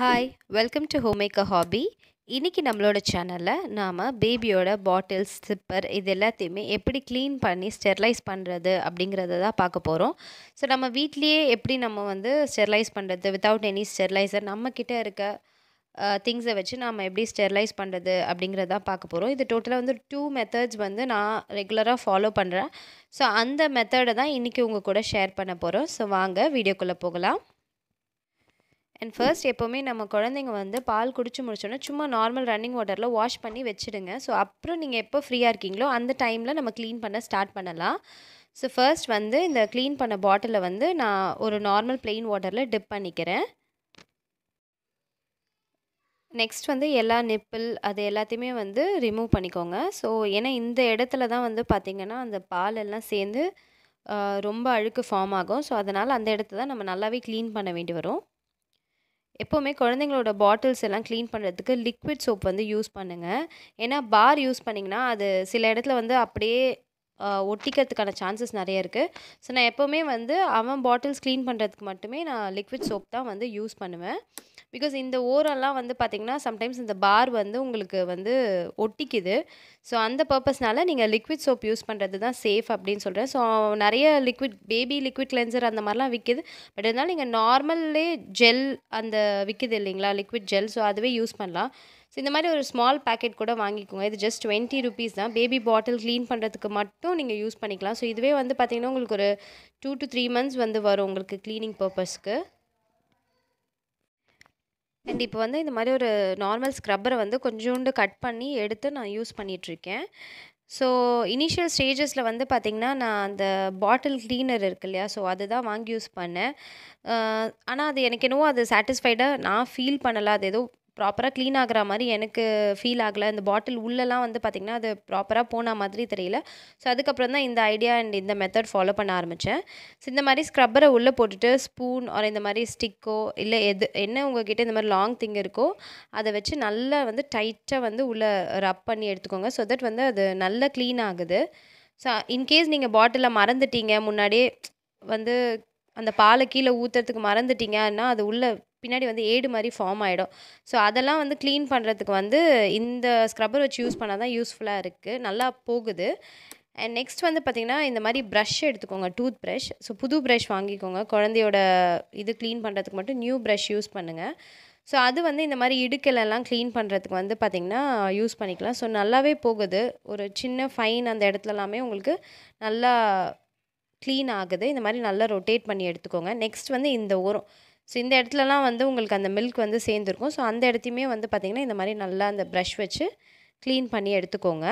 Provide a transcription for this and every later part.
Hi welcome to homemaker hobby இன்றைக்கி நம்மளோட சேனலில் நாம் பேபியோட பாட்டில்ஸ் சிப்பர் இது எல்லாத்தையுமே எப்படி க்ளீன் பண்ணி ஸ்டெர்லைஸ் பண்ணுறது அப்படிங்கிறத தான் பார்க்க போகிறோம் ஸோ நம்ம வீட்லேயே எப்படி நம்ம வந்து ஸ்டெர்லைஸ் பண்ணுறது வித்தவுட் எனி ஸ்டெர்லைசர் நம்மக்கிட்ட இருக்க திங்ஸை வச்சு நாம் எப்படி ஸ்டெர்லைஸ் பண்ணுறது அப்படிங்கிறத பார்க்க போகிறோம் இது டோட்டலாக வந்து டூ மெத்தட்ஸ் வந்து நான் ரெகுலராக ஃபாலோ பண்ணுறேன் ஸோ அந்த மெத்தடை தான் இன்றைக்கி உங்கள் கூட ஷேர் பண்ண போகிறோம் ஸோ வாங்க வீடியோக்குள்ளே போகலாம் அண்ட் ஃபர்ஸ்ட் எப்போவுமே நம்ம குழந்தைங்க வந்து பால் குடிச்சு முடிச்சோன்னா சும்மா நார்மல் ரன்னிங் வாட்டரில் வாஷ் பண்ணி வச்சுடுங்க ஸோ அப்புறம் நீங்கள் எப்போ ஃப்ரீயாக இருக்கீங்களோ அந்த டைமில் நம்ம க்ளீன் பண்ண ஸ்டார்ட் பண்ணலாம் ஸோ ஃபர்ஸ்ட் வந்து இந்த க்ளீன் பண்ண பாட்டிலை வந்து நான் ஒரு நார்மல் ப்ளெயின் வாட்டரில் டிப் பண்ணிக்கிறேன் நெக்ஸ்ட் வந்து எல்லா நிப்பிள் அது எல்லாத்தையுமே வந்து ரிமூவ் பண்ணிக்கோங்க ஸோ ஏன்னா இந்த இடத்துல தான் வந்து பார்த்திங்கன்னா அந்த பால் எல்லாம் சேர்ந்து ரொம்ப அழுக்கு ஃபார்ம் ஆகும் ஸோ அதனால் அந்த இடத்த தான் நம்ம நல்லாவே க்ளீன் பண்ண வேண்டி வரும் எப்போவுமே குழந்தைங்களோட பாட்டில்ஸ் எல்லாம் க்ளீன் பண்ணுறதுக்கு லிக்விட் சோப் வந்து யூஸ் பண்ணுங்கள் ஏன்னா பார் யூஸ் பண்ணிங்கன்னா அது சில இடத்துல வந்து அப்படியே ஒட்டிக்கிறதுக்கான சான்சஸ் நிறைய இருக்குது ஸோ நான் எப்போவுமே வந்து அவன் பாட்டில்ஸ் க்ளீன் பண்ணுறதுக்கு மட்டுமே நான் லிக்விட் சோப் தான் வந்து யூஸ் பண்ணுவேன் பிகாஸ் இந்த ஓரெல்லாம் வந்து பார்த்திங்கன்னா சம்டைம்ஸ் இந்த பார் வந்து உங்களுக்கு வந்து ஒட்டிக்குது ஸோ அந்த பர்பஸ்னால நீங்கள் லிக்விட் சோப் யூஸ் பண்ணுறது தான் சேஃப் அப்படின்னு சொல்கிறேன் ஸோ நிறைய லிக்விட் பேபி லிக்விட் கிளென்சர் அந்த மாதிரிலாம் விற்கிது பட் இருந்தாலும் நீங்கள் நார்மல்லே ஜெல் அந்த விற்கிது இல்லைங்களா லிக்விட் ஜெல் ஸோ அதுவே யூஸ் பண்ணலாம் ஸோ இந்த மாதிரி ஒரு ஸ்மால் பேக்கெட் கூட வாங்கிக்கோங்க இது ஜஸ்ட் டுவெண்ட்டி ருபீஸ் தான் பேபி பாட்டில் க்ளீன் பண்ணுறதுக்கு மட்டும் நீங்கள் யூஸ் பண்ணிக்கலாம் ஸோ இதுவே வந்து பார்த்திங்கன்னா உங்களுக்கு ஒரு டூ டு த்ரீ மந்த்ஸ் வந்து வரும் உங்களுக்கு க்ளீனிங் பர்பஸ்க்கு அண்ட் இப்போ வந்து இந்த மாதிரி ஒரு நார்மல் ஸ்க்ரப்பரை வந்து கொஞ்சோண்டு கட் பண்ணி எடுத்து நான் யூஸ் பண்ணிகிட்ருக்கேன் ஸோ இனிஷியல் ஸ்டேஜஸில் வந்து பார்த்திங்கன்னா நான் அந்த பாட்டில் க்ளீனர் இருக்கு இல்லையா ஸோ அதுதான் வாங்கி யூஸ் பண்ணேன் ஆனால் அது எனக்கு என்னவோ அது சாட்டிஸ்ஃபைடாக நான் ஃபீல் பண்ணலை அது ஏதோ ப்ராப்பராக க்ளீன் ஆகிற மாதிரி எனக்கு ஃபீல் ஆகலை இந்த பாட்டில் உள்ளெல்லாம் வந்து பார்த்திங்கன்னா அது ப்ராப்பராக போன மாதிரி தெரியல ஸோ அதுக்கப்புறம் தான் இந்த ஐடியா அண்ட் இந்த மெத்தட் ஃபாலோ பண்ண ஆரம்பித்தேன் ஸோ இந்த மாதிரி ஸ்க்ரப்பரை உள்ளே போட்டுட்டு ஸ்பூன் ஒரு இந்த மாதிரி ஸ்டிக்கோ இல்லை எது என்ன உங்ககிட்ட இந்த மாதிரி லாங் திங் இருக்கோ அதை வச்சு நல்லா வந்து டைட்டாக வந்து உள்ளே ரப் பண்ணி எடுத்துக்கோங்க ஸோ தட் வந்து அது நல்லா க்ளீன் ஆகுது ஸோ இன்கேஸ் நீங்கள் பாட்டிலில் மறந்துட்டீங்க முன்னாடியே வந்து அந்த பாலை கீழே ஊற்றுறதுக்கு மறந்துட்டீங்கன்னா அது உள்ளே பின்னாடி வந்து ஏடு மாதிரி ஃபார்ம் ஆகிடும் ஸோ அதெல்லாம் வந்து க்ளீன் பண்ணுறதுக்கு வந்து இந்த ஸ்க்ரப்பர் வச்சு யூஸ் பண்ணால் தான் யூஸ்ஃபுல்லாக இருக்குது நல்லா போகுது அண்ட் நெக்ஸ்ட் வந்து பார்த்திங்கன்னா இந்த மாதிரி ப்ரஷ் எடுத்துக்கோங்க டூத் ப்ரஷ் ஸோ புது ப்ரஷ் வாங்கிக்கோங்க குழந்தையோட இது க்ளீன் பண்ணுறதுக்கு மட்டும் நியூ ப்ரஷ் யூஸ் பண்ணுங்கள் ஸோ அது வந்து இந்த மாதிரி இடுக்கலெல்லாம் க்ளீன் பண்ணுறதுக்கு வந்து பார்த்திங்கன்னா யூஸ் பண்ணிக்கலாம் ஸோ நல்லாவே போகுது ஒரு சின்ன ஃபைன் அந்த இடத்துலலாமே உங்களுக்கு நல்லா க்ளீன் ஆகுது இந்த மாதிரி நல்லா ரொட்டேட் பண்ணி எடுத்துக்கோங்க நெக்ஸ்ட் வந்து இந்த ஓரம் ஸோ இந்த இடத்துலலாம் வந்து உங்களுக்கு அந்த மில்க் வந்து சேர்ந்துருக்கும் ஸோ அந்த இடத்தையுமே வந்து பார்த்திங்கன்னா இந்த மாதிரி நல்லா அந்த ப்ரஷ் வச்சு க்ளீன் பண்ணி எடுத்துக்கோங்க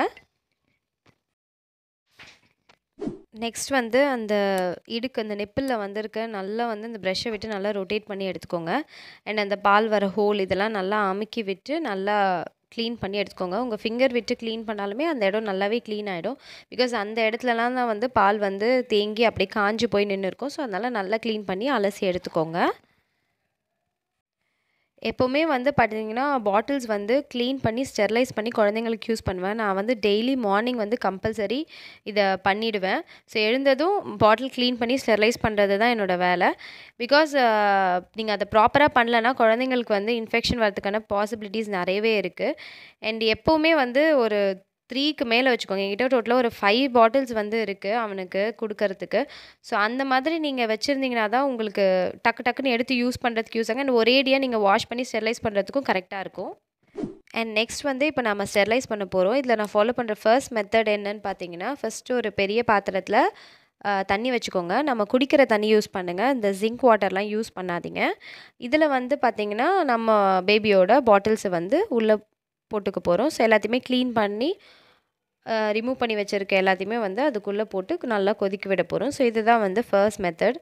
நெக்ஸ்ட் வந்து அந்த இடுக்கு அந்த நெப்பிளில் வந்திருக்க நல்லா வந்து அந்த ப்ரெஷ்ஷை விட்டு நல்லா ரொட்டேட் பண்ணி எடுத்துக்கோங்க அண்ட் அந்த பால் வர ஹோல் இதெல்லாம் நல்லா அமுக்கி விட்டு நல்லா க்ளீன் பண்ணி எடுத்துக்கோங்க உங்கள் ஃபிங்கர் விட்டு க்ளீன் பண்ணாலுமே அந்த இடம் நல்லாவே க்ளீன் ஆகிடும் பிகாஸ் அந்த இடத்துலலாம் தான் வந்து பால் வந்து தேங்கி அப்படியே காஞ்சி போய் நின்று இருக்கும் ஸோ அதனால் நல்லா க்ளீன் பண்ணி அலசி எடுத்துக்கோங்க எப்போவுமே வந்து பார்த்தீங்கன்னா பாட்டில்ஸ் வந்து க்ளீன் பண்ணி ஸ்டெர்லைஸ் பண்ணி குழந்தைங்களுக்கு யூஸ் பண்ணுவேன் நான் வந்து டெய்லி மார்னிங் வந்து கம்பல்சரி இதை பண்ணிவிடுவேன் ஸோ எழுந்ததும் பாட்டில் க்ளீன் பண்ணி ஸ்டெர்லைஸ் பண்ணுறது தான் என்னோடய வேலை பிகாஸ் நீங்கள் அதை ப்ராப்பராக பண்ணலன்னா குழந்தைங்களுக்கு வந்து இன்ஃபெக்ஷன் வரதுக்கான பாசிபிலிட்டிஸ் நிறையவே இருக்குது அண்ட் எப்போவுமே வந்து ஒரு த்ரீக்கு மேலே வச்சுக்கோங்க என்கிட்ட டோட்டலாக ஒரு ஃபைவ் பாட்டில்ஸ் வந்து இருக்குது அவனுக்கு கொடுக்கறதுக்கு ஸோ அந்த மாதிரி நீங்கள் வச்சுருந்தீங்கன்னா தான் உங்களுக்கு டக்கு டக்குன்னு எடுத்து யூஸ் பண்ணுறதுக்கு யூஸ் ஆகும் அண்ட் ஒரேடியாக நீங்கள் வாஷ் பண்ணி ஸ்டெர்லைஸ் பண்ணுறதுக்கும் கரெக்டாக இருக்கும் அண்ட் நெக்ஸ்ட் வந்து இப்போ நம்ம ஸ்டெர்லைஸ் பண்ண போகிறோம் இதில் நான் ஃபாலோ பண்ணுற ஃபர்ஸ்ட் மெத்தட் என்னன்னு பார்த்தீங்கன்னா ஃபஸ்ட்டு ஒரு பெரிய பாத்திரத்தில் தண்ணி வச்சுக்கோங்க நம்ம குடிக்கிற தண்ணி யூஸ் பண்ணுங்கள் இந்த ஜிங்க் வாட்டர்லாம் யூஸ் பண்ணாதீங்க இதில் வந்து பார்த்திங்கன்னா நம்ம பேபியோட பாட்டில்ஸை வந்து உள்ளே போட்டுக்க போகிறோம் ஸோ எல்லாத்தையுமே க்ளீன் பண்ணி ரிமூவ் பண்ணி வச்சுருக்க எல்லாத்தையுமே வந்து அதுக்குள்ளே போட்டு நல்லா கொதிக்க விட போகிறோம் ஸோ இதுதான் வந்து ஃபர்ஸ்ட் மெத்தட்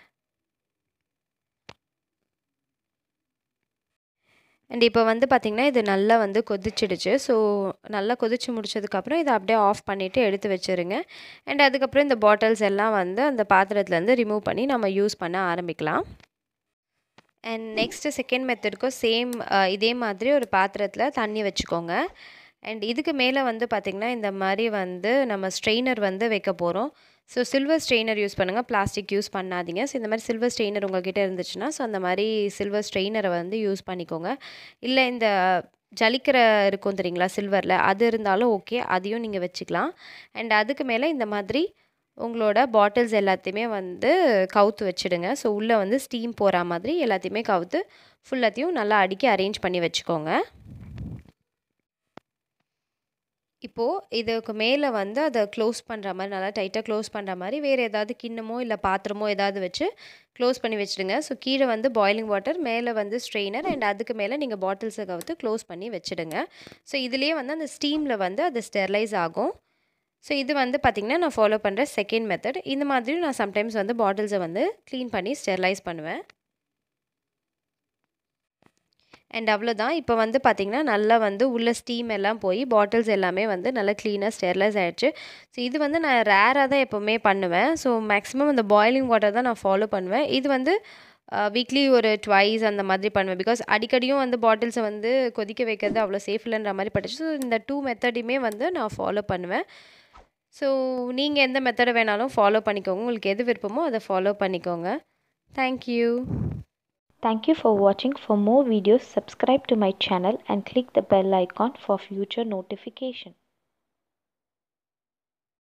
அண்ட் இப்போ வந்து பார்த்திங்கன்னா இது நல்லா வந்து கொதிச்சிடுச்சு ஸோ நல்லா கொதிச்சு முடிச்சதுக்கப்புறம் இதை அப்படியே ஆஃப் பண்ணிவிட்டு எடுத்து வச்சுருங்க அண்ட் அதுக்கப்புறம் இந்த பாட்டில்ஸ் எல்லாம் வந்து அந்த பாத்திரத்துலேருந்து ரிமூவ் பண்ணி நம்ம யூஸ் பண்ண ஆரம்பிக்கலாம் அண்ட் நெக்ஸ்ட்டு செகண்ட் மெத்தடுக்கும் சேம் இதே மாதிரி ஒரு பாத்திரத்தில் தண்ணி வச்சுக்கோங்க அண்ட் இதுக்கு மேலே வந்து பார்த்திங்கன்னா இந்த மாதிரி வந்து நம்ம ஸ்ட்ரெயினர் வந்து வைக்க போகிறோம் ஸோ சில்வர் ஸ்ட்ரெயினர் யூஸ் பண்ணுங்கள் பிளாஸ்டிக் யூஸ் பண்ணாதீங்க ஸோ இந்த மாதிரி சில்வர் ஸ்ட்ரெயினர் உங்கள்கிட்ட இருந்துச்சுன்னா ஸோ அந்த மாதிரி சில்வர் ஸ்ட்ரெயினரை வந்து யூஸ் பண்ணிக்கோங்க இல்லை இந்த ஜலிக்கிற இருக்கும் தெரியுங்களா சில்வரில் அது இருந்தாலும் ஓகே அதையும் நீங்கள் வச்சுக்கலாம் அண்ட் அதுக்கு மேலே இந்த மாதிரி உங்களோட பாட்டில்ஸ் எல்லாத்தையுமே வந்து கவுத்து வச்சுடுங்க ஸோ உள்ளே வந்து ஸ்டீம் போகிற மாதிரி எல்லாத்தையுமே கவுத்து ஃபுல்லாத்தையும் நல்லா அடுக்கி அரேஞ்ச் பண்ணி வச்சுக்கோங்க இப்போது இதுக்கு மேலே வந்து அதை க்ளோஸ் பண்ணுற மாதிரி நல்லா டைட்டாக க்ளோஸ் பண்ணுற மாதிரி வேறு ஏதாவது கிண்ணமோ இல்லை பாத்திரமோ ஏதாவது வச்சு க்ளோஸ் பண்ணி வச்சுடுங்க ஸோ கீழே வந்து பாய்லிங் வாட்டர் மேலே வந்து ஸ்ட்ரெயினர் அண்ட் அதுக்கு மேலே நீங்கள் பாட்டில்ஸை கவுத்து க்ளோஸ் பண்ணி வச்சுடுங்க ஸோ இதுலேயே வந்து அந்த ஸ்டீமில் வந்து அது ஸ்டெர்லைஸ் ஆகும் ஸோ இது வந்து பார்த்திங்கன்னா நான் ஃபாலோ பண்ணுற செகண்ட் மெத்தட் இந்த மாதிரி நான் சம்டைம்ஸ் வந்து பாட்டில்ஸை வந்து க்ளீன் பண்ணி ஸ்டெர்லைஸ் பண்ணுவேன் அண்ட் அவ்வளோதான் இப்போ வந்து பார்த்திங்கன்னா நல்லா வந்து உள்ள ஸ்டீம் எல்லாம் போய் பாட்டில்ஸ் எல்லாமே வந்து நல்லா க்ளீனாக ஸ்டெர்லைஸ் ஆகிடுச்சு ஸோ இது வந்து நான் ரேராக தான் எப்போவுமே பண்ணுவேன் ஸோ மேக்ஸிமம் அந்த பாய்லிங் வாட்டர் தான் நான் ஃபாலோ பண்ணுவேன் இது வந்து வீக்லி ஒரு ட்வைஸ் அந்த மாதிரி பண்ணுவேன் பிகாஸ் அடிக்கடியும் வந்து பாட்டில்ஸை வந்து கொதிக்க வைக்கிறது அவ்வளோ சேஃப் இல்லைன்ற மாதிரி பட்டுச்சு ஸோ இந்த டூ மெத்தடையுமே வந்து நான் ஃபாலோ பண்ணுவேன் ஸோ நீங்கள் எந்த மெத்தடை வேணாலும் ஃபாலோ பண்ணிக்கோங்க உங்களுக்கு எது விருப்பமோ அதை ஃபாலோ பண்ணிக்கோங்க thank you Thank you for watching. For more videos, subscribe to my channel and click the bell icon for future notification.